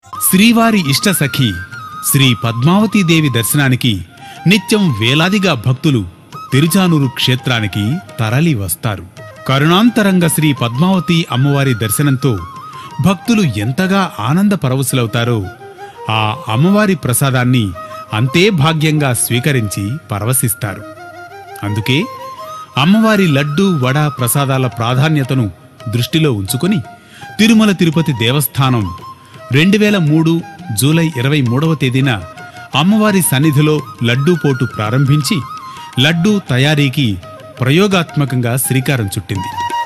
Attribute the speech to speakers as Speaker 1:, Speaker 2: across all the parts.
Speaker 1: శ్రీవారి ఇష్టసఖి శ్రీ పద్మావతీదేవి దర్శనానికి నిత్యం వేలాదిగా భక్తులు తిరుచానూరు క్షేత్రానికి తరలి వస్తారు కరుణాంతరంగ శ్రీ పద్మావతి అమ్మవారి దర్శనంతో భక్తులు ఎంతగా ఆనంద పరవశులవుతారో ఆ అమ్మవారి ప్రసాదాన్ని అంతే భాగ్యంగా స్వీకరించి పరవశిస్తారు అందుకే అమ్మవారి లడ్డు వడ ప్రసాదాల ప్రాధాన్యతను దృష్టిలో ఉంచుకొని తిరుమల తిరుపతి దేవస్థానం రెండు వేల మూడు జూలై ఇరవై మూడవ తేదీన అమ్మవారి సన్నిధిలో లడ్డూ పోటు ప్రారంభించి లడ్డూ తయారీకి ప్రయోగాత్మకంగా శ్రీకారం చుట్టింది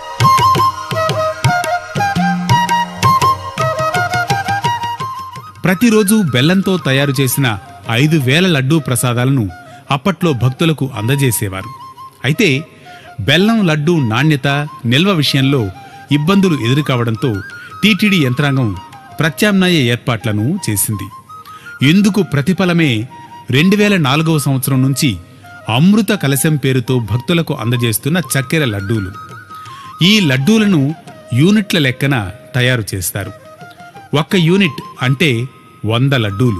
Speaker 1: ప్రతిరోజు బెల్లంతో తయారు చేసిన ఐదు వేల లడ్డూ ప్రసాదాలను అప్పట్లో భక్తులకు అందజేసేవారు అయితే బెల్లం లడ్డూ నాణ్యత నిల్వ విషయంలో ఇబ్బందులు ఎదురుకావడంతో టీటీడీ యంత్రాంగం ప్రత్యామ్నాయ ఏర్పాట్లను చేసింది ఇందుకు ప్రతిఫలమే రెండు వేల నాలుగవ సంవత్సరం నుంచి అమృత కలశం పేరుతో భక్తులకు అందజేస్తున్న చక్కెర లడ్డూలు ఈ లడ్డూలను యూనిట్ల లెక్కన తయారు చేస్తారు ఒక్క యూనిట్ అంటే వంద లడ్డూలు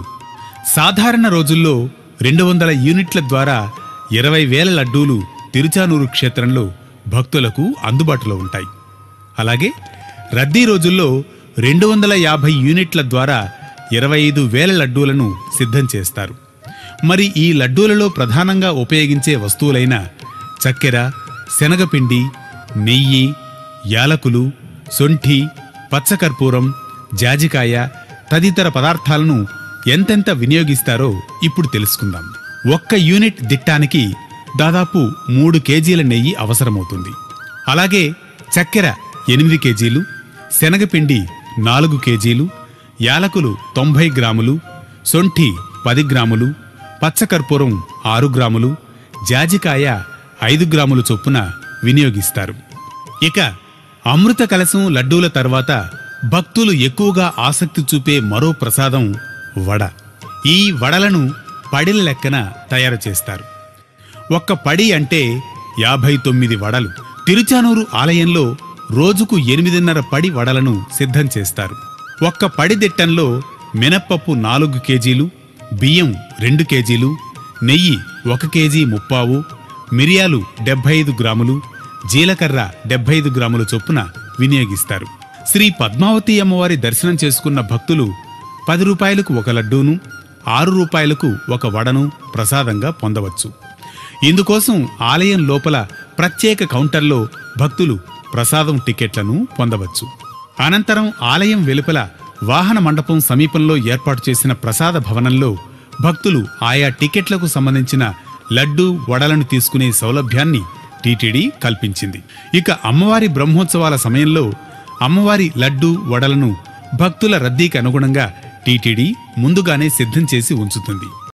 Speaker 1: సాధారణ రోజుల్లో రెండు వందల యూనిట్ల ద్వారా ఇరవై వేల లడ్డూలు తిరుచానూరు క్షేత్రంలో భక్తులకు అందుబాటులో ఉంటాయి అలాగే రద్దీ రోజుల్లో రెండు వందల యాభై యూనిట్ల ద్వారా ఇరవై ఐదు వేల లడ్డూలను సిద్ధం చేస్తారు మరి ఈ లడ్డూలలో ప్రధానంగా ఉపయోగించే వస్తువులైన చక్కెర శనగపిండి నెయ్యి యాలకులు సొంఠి పచ్చకర్పూరం జాజికాయ తదితర పదార్థాలను ఎంతెంత వినియోగిస్తారో ఇప్పుడు తెలుసుకుందాం ఒక్క యూనిట్ దిట్టానికి దాదాపు మూడు కేజీల నెయ్యి అవసరమవుతుంది అలాగే చక్కెర ఎనిమిది కేజీలు శనగపిండి నాలుగు కేజీలు యాలకులు తొంభై గ్రాములు సొంఠి పది గ్రాములు పచ్చకర్పూరం ఆరు గ్రాములు జాజికాయ ఐదు గ్రాములు చొప్పున వినియోగిస్తారు ఇక అమృత కలశం లడ్డూల తర్వాత భక్తులు ఎక్కువగా ఆసక్తి చూపే మరో ప్రసాదం వడ ఈ వడలను పడిల లెక్కన తయారు చేస్తారు ఒక్క పడి అంటే యాభై తొమ్మిది వడలు తిరుచానూరు ఆలయంలో రోజుకు ఎనిమిదిన్నర పడి వడలను సిద్ధం చేస్తారు ఒక్క పడి దిట్టంలో మినప్పప్పు నాలుగు కేజీలు బియ్యం రెండు కేజీలు నెయ్యి ఒక కేజీ ముప్పావు మిరియాలు డెబ్బై ఐదు గ్రాములు జీలకర్ర డెబ్బై ఐదు గ్రాముల చొప్పున వినియోగిస్తారు శ్రీ పద్మావతి అమ్మవారి దర్శనం చేసుకున్న భక్తులు పది రూపాయలకు ఒక లడ్డూను ఆరు రూపాయలకు ఒక వడను ప్రసాదంగా పొందవచ్చు ఇందుకోసం ఆలయం లోపల ప్రత్యేక కౌంటర్లో భక్తులు ప్రసాదం టికెట్లను పొందవచ్చు అనంతరం ఆలయం వెలుపల వాహన మండపం సమీపంలో ఏర్పాటు చేసిన ప్రసాద భవనంలో భక్తులు ఆయా టికెట్లకు సంబంధించిన లడ్డు వడలను తీసుకునే సౌలభ్యాన్ని టీటీడీ కల్పించింది ఇక అమ్మవారి బ్రహ్మోత్సవాల సమయంలో అమ్మవారి లడ్డు వడలను భక్తుల రద్దీకి అనుగుణంగా టీటీడీ ముందుగానే సిద్ధం చేసి ఉంచుతుంది